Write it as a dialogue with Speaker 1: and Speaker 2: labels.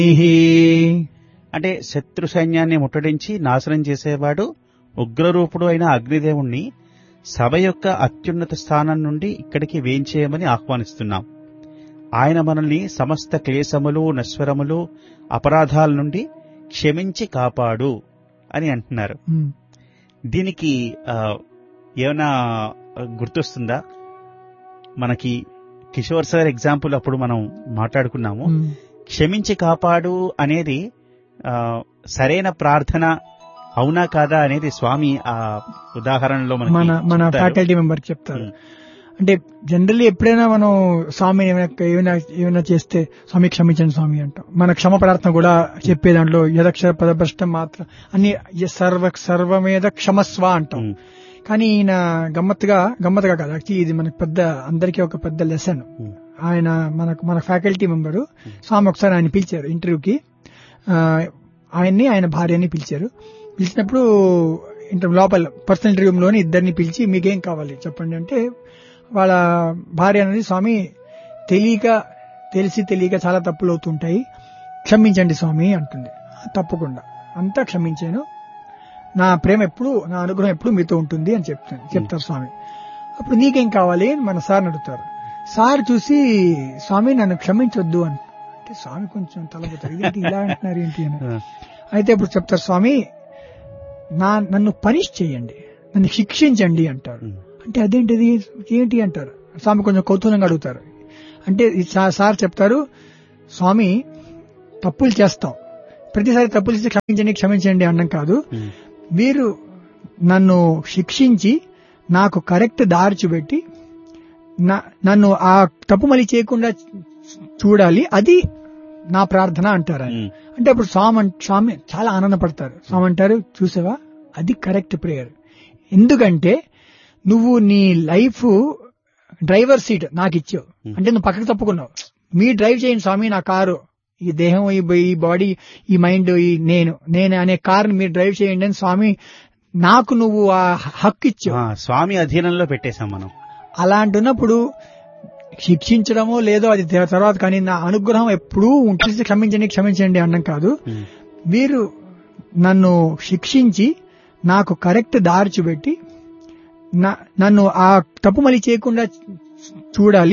Speaker 1: అంటే శత్రు సైన్యాన్ని ముట్టడించి నాశనం చేసేవాడు ఉగ్రరూపుడు అయిన అగ్నిదేవుణ్ణి సభ యొక్క అత్యున్నత స్థానం నుండి ఇక్కడికి వేంచేయమని ఆహ్వానిస్తున్నాం ఆయన మనల్ని సమస్త క్లేశములు నశ్వరములు అపరాధాల నుండి క్షమించి కాపాడు అని అంటున్నారు
Speaker 2: ఉమ్.
Speaker 1: దీనికి ఆ, ఏమైనా గుర్తొస్తుందా మనకి కిషోర్ సార్ ఎగ్జాంపుల్ అప్పుడు మనం మాట్లాడుకున్నాము
Speaker 2: ఉమ్.
Speaker 1: క్షమించి కాపాడు అనేది ఆ, సరైన ప్రార్థన అవునా కాదా అనేది స్వామి ఆ ఉదాహరణలో మనకి
Speaker 2: మన మన
Speaker 1: చెప్తారు.
Speaker 2: ఫ్యాకల్టీ మెంబర్ చెప్తారు
Speaker 1: ఉమ్.
Speaker 2: అంటే జనరల్లీ ఎప్పుడైనా మనం స్వామి ఏమైనా ఏమైనా ఏమైనా చేస్తే స్వామి క్షమించండి స్వామి అంటాం మన క్షమ ప్రార్థన కూడా చెప్పే దాంట్లో యదక్షర పదభ్రష్టం మాత్రం అన్ని య- సర్వ సర్వమేద క్షమస్వ అంటాం
Speaker 1: ఉమ్.
Speaker 2: కానీ ఈయన గమ్మత్తుగా గమ్మత్తుగా కాదు యాక్చువల్లీ ఇది మనకు పెద్ద అందరికీ ఒక పెద్ద లెసన్
Speaker 1: ఉమ్.
Speaker 2: ఆయన మనకు మన ఫ్యాకల్టీ మెంబరు స్వామి ఒకసారి ఆయన పిలిచారు ఇంటర్వ్యూకి ఆ, ఆయన్ని ఆయన భార్యని పిలిచారు పిలిచినప్పుడు ఇంటర్ లోపల పర్సనల్ రూమ్లోని ఇద్దరిని పిలిచి మీకేం కావాలి చెప్పండి అంటే వాళ్ళ భార్య అనేది స్వామి తెలియక తెలిసి తెలియక చాలా తప్పులు అవుతుంటాయి క్షమించండి స్వామి అంటుంది తప్పకుండా అంతా క్షమించాను నా ప్రేమ ఎప్పుడు నా అనుగ్రహం ఎప్పుడు మీతో ఉంటుంది అని చెప్తాను చెప్తారు స్వామి అప్పుడు నీకేం కావాలి అని మన సార్ని అడుగుతారు సార్ చూసి స్వామి నన్ను క్షమించొద్దు అని అంటే స్వామి కొంచెం తలపోతారు ఇదేంటి ఇలా అంటున్నారు ఏంటి అని
Speaker 1: ఆ,
Speaker 2: అయితే ఇప్పుడు చెప్తారు స్వామి నా నన్ను పనిష్ చేయండి నన్ను శిక్షించండి అంటారు
Speaker 1: ఉమ్.
Speaker 2: అంటే అదేంటిది ఏంటి అంటారు స్వామి కొంచెం కౌతూహలంగా అడుగుతారు అంటే ఈ సా- సార్ చెప్తారు స్వామి తప్పులు చేస్తాం ప్రతిసారి తప్పులు చేసి క్షమించండి క్షమించండి అనడం కాదు
Speaker 1: ఉమ్.
Speaker 2: మీరు నన్ను శిక్షించి నాకు కరెక్ట్ దారి చూపెట్టి నా- నన్ను ఆ తప్పు మళ్ళీ చేయకుండా చూడాలి అది నా ప్రార్థన అంటారు ఆయన.
Speaker 1: ఉమ్.
Speaker 2: అంటే అప్పుడు స్వామి అన్- స్వామి చాలా ఆనందపడతారు స్వామి అంటారు చూసావా అది కరెక్ట్ ప్రేయర్ ఎందుకంటే నువ్వు నీ లైఫ్ డ్రైవర్ సీట్ నాకు ఇచ్చావు
Speaker 1: Hmm.
Speaker 2: అంటే నువ్వు పక్కకు తప్పుకున్నావు మీ డ్రైవ్ చేయండి స్వామి నా కారు ఈ దేహం ఈ బ- ఈ బాడీ ఈ మైండ్ ఈ నేను నేను అనే కారుని మీరు డ్రైవ్ చేయండి అని స్వామి నాకు నువ్వు ఆ హక్కు ఇచ్చావు
Speaker 1: ఆ, స్వామి అధీనంలో పెట్టేశాం మనం
Speaker 2: అలాంటున్నప్పుడు శిక్షించడమో లేదో అది తే- తర్వాత కానీ నా అనుగ్రహం ఎప్పుడూ ఉంటుంది క్షమించండి క్షమించండి అనడం కాదు
Speaker 1: ఉమ్.
Speaker 2: మీరు నన్ను శిక్షించి నాకు కరెక్ట్ దారి చూపెట్టి నా- నన్ను ఆ తప్పు మళ్ళీ చేయకుండా చూడాలి